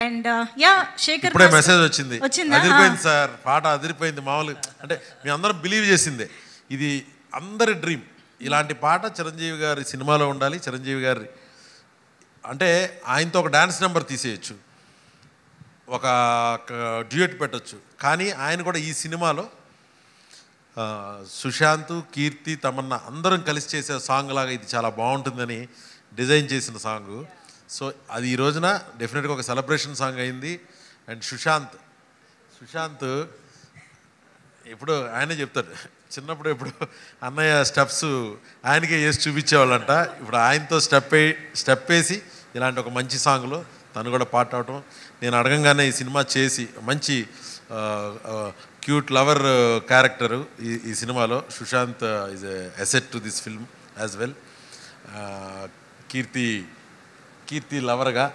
And yeah Shekhar ఇప్పుడే master. Message వచ్చింది వచ్చిందా అదిరిపోయింది సార్ పాట అదిరిపోయింది మామూలు అంటే మీ అందరం బిలీవ్ చేసిందే ఇది అందరి డ్రీమ్ ఇలాంటి పాట చిరంజీవి గారి సినిమాలో ఉండాలి చిరంజీవి గారి అంటే ఆయనతో ఒక డ్యాన్స్ నెంబర్ తీసేయచ్చు ఒక డ్యూయట్ పెట్టొచ్చు కానీ ఆయన కూడా ఈ సినిమాలో ఆ, సుశాంత్ కీర్తి తమన్నా అందరం కలిసి చేసే సాంగ్ లాగా ఇది చాలా బాగుంటుందని డిజైన్ చేసిన సాంగ్ సో అది ఈ రోజున డెఫినెట్గా ఒక సెలబ్రేషన్ సాంగ్ అయింది అండ్ సుశాంత్ సుశాంత్ ఇప్పుడు ఆయనే చెప్తాడు చిన్నప్పుడు ఎప్పుడు అన్నయ్య స్టెప్స్ ఆయనకే వేసి చూపించేవాళ్ళంట ఇప్పుడు ఆయనతో స్టెప్ వే స్టెప్ వేసి ఇలాంటి ఒక మంచి సాంగ్లో తను కూడా పాట అవటం నేను అడగంగానే ఈ సినిమా చేసి మంచి క్యూట్ లవర్ క్యారెక్టరు ఈ ఈ సినిమాలో Sushanth is asset to this film as well Keerthy Keerthy లవర్గా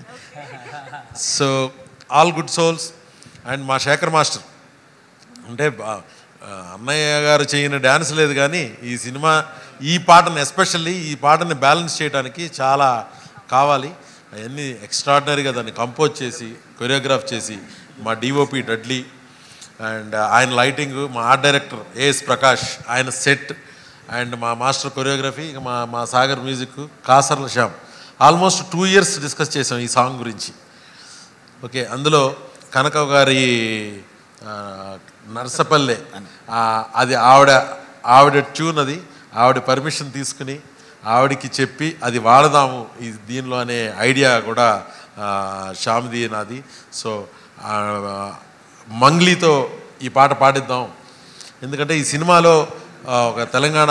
so all good souls and మా శేఖర్ మాస్టర్ అంటే బా- ఆ, అన్నయ్య గారు చేయని డ్యాన్స్ లేదు కానీ ఈ సినిమా ఈ పాటను ఎస్పెషల్లీ ఈ పాటని బ్యాలెన్స్ చేయడానికి చాలా కావాలి అవన్నీ ఎక్స్ట్రాడినరీగా దాన్ని కంపోజ్ చేసి కొరియోగ్రాఫ్ చేసి మా డిఓపి డడ్లీ అండ్ ఆయన లైటింగ్ మా ఆర్ట్ డైరెక్టర్ ఏఎస్ ప్రకాష్ ఆయన సెట్ అండ్ మా మాస్టర్ కొరియోగ్రఫీ ఇక మా మా Sagar music Kasarla Shyam almost two years discuss చేసాం ఈ సాంగ్ గురించి ఓకే అందులో కనక గారి ఆ, నరసపల్లె ఆ, అది ఆవిడ ఆవిడ ట్యూన్ అది ఆవిడ పర్మిషన్ తీసుకుని ఆవిడకి చెప్పి అది వాడదాము ఈ దీనిలో అనే ఐడియా కూడా ఆ, శ్యామ్ది నాది సో ఆ, మంగ్లీతో ఈ పాట పాడిద్దాం ఎందుకంటే ఈ సినిమాలో ఆ, ఒక తెలంగాణ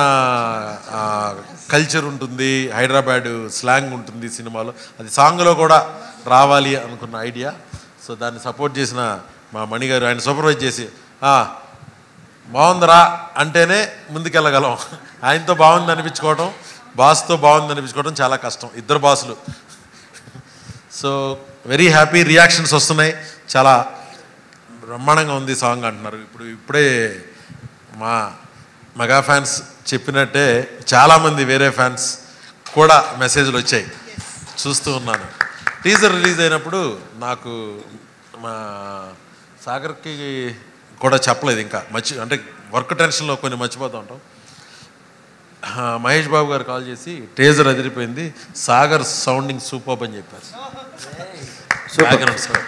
కల్చర్ ఉంటుంది హైదరాబాద్ స్లాంగ్ ఉంటుంది సినిమాలో అది సాంగ్లో కూడా రావాలి అనుకున్న ఐడియా సో దాన్ని సపోర్ట్ చేసిన మా మణి గారు ఆయన సూపర్వైజ్ చేసి "ఆ, బాగుందిరా అంటేనే ముందుకెళ్ళగలం ఆయనతో బాగుంది అనిపించుకోవడం బాస్తో బాగుంది అనిపించుకోవడం చాలా కష్టం ఇద్దరు బాసులు సో వెరీ హ్యాపీ రియాక్షన్స్ వస్తున్నాయి చాలా బ్రహ్మాండంగా ఉంది సాంగ్ అంటున్నారు ఇప్పుడు ఇప్పుడే మా మెగా ఫ్యాన్స్ చెప్పినట్టే చాలామంది వేరే ఫ్యాన్స్ కూడా మెసేజ్లు వచ్చాయి చూస్తూ ఉన్నాను టీజర్ రిలీజ్ అయినప్పుడు నాకు మా సాగర్కి కూడా చెప్పలేదు ఇంకా మర్చి అంటే వర్క్ టెన్షన్లో కొన్ని మర్చిపోతూ ఉంటాం ఆ, మహేష్ బాబు గారు కాల్ చేసి టేజర్ అదిరిపోయింది సాగర్ సౌండింగ్ సూపర్ అని చెప్పారు Background score.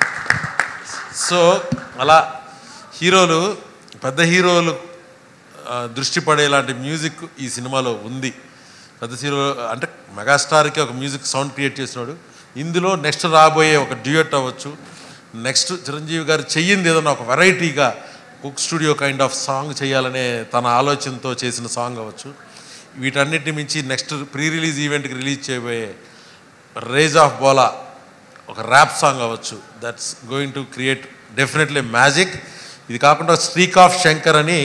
సో అలా హీరోలు పెద్ద హీరోలు ఆ, దృష్టి పడేలాంటి మ్యూజిక్ ఈ సినిమాలో ఉంది పెద్ద హీరో అంటే మెగాస్టార్కి ఒక మ్యూజిక్ సౌండ్ క్రియేట్ చేసినాడు ఇందులో నెక్స్ట్ రాబోయే ఒక డ్యూయట్ అవ్వచ్చు నెక్స్ట్ చిరంజీవి గారు చెయ్యింది ఏదన్నా ఒక వెరైటీగా Coke Studio kind of song చేయాలనే తన ఆలోచనతో చేసిన సాంగ్ అవ్వచ్చు వీటన్నిటిని మించి నెక్స్ట్ ప్రీ రిలీజ్ ఈవెంట్కి రిలీజ్ చేయబోయే రేజ్ ఆఫ్ బోలా ఒక ర్యాప్ సాంగ్ అవ్వచ్చు that's going to create definitely magic ఇది కాకుండా స్ట్రీక్ ఆఫ్ శంకర్ అని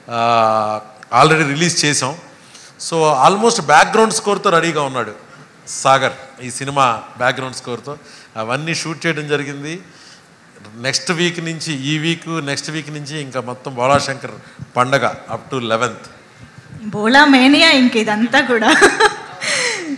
ఆల్రెడీ రిలీజ్ చేసాం సో ఆల్మోస్ట్ బ్యాక్గ్రౌండ్ స్కోర్తో రెడీగా ఉన్నాడు సాగర్ ఈ సినిమా బ్యాక్గ్రౌండ్ స్కోర్తో అవన్నీ షూట్ చేయడం జరిగింది నెక్స్ట్ వీక్ నుంచి ఈ వీక్ నెక్స్ట్ వీక్ నుంచి ఇంకా మొత్తం బోళా శంకర్ పండగ up to eleventh Bhola mania ఇంక ఇదంతా కూడా